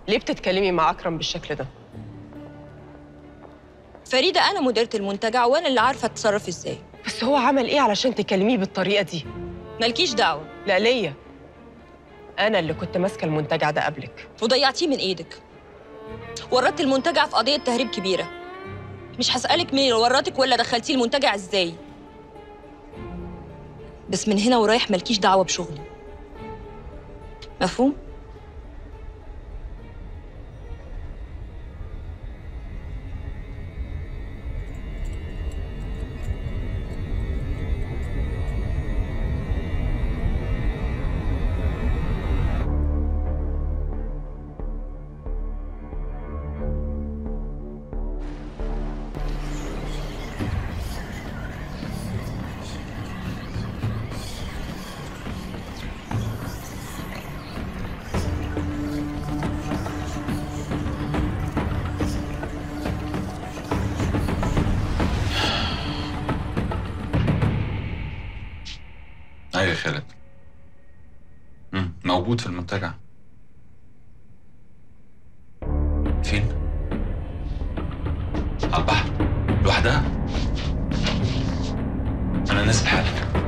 ليه بتتكلمي مع اكرم بالشكل ده فريده انا مديره المنتجع وانا اللي عارفه اتصرف ازاي بس هو عمل ايه علشان تكلميه بالطريقه دي مالكيش دعوه لا ليا انا اللي كنت ماسكه المنتجع ده قبلك وضيعتيه من ايدك ورطت المنتجع في قضيه تهريب كبيره مش هسالك مين اللي ورطك ولا دخلتيه المنتجع ازاي بس من هنا ورايح مالكيش دعوه بشغلي مفهوم ايوه يا خالد مم. موجود في المنتجع فين؟ على البحر لوحدها؟ انا نازل حالا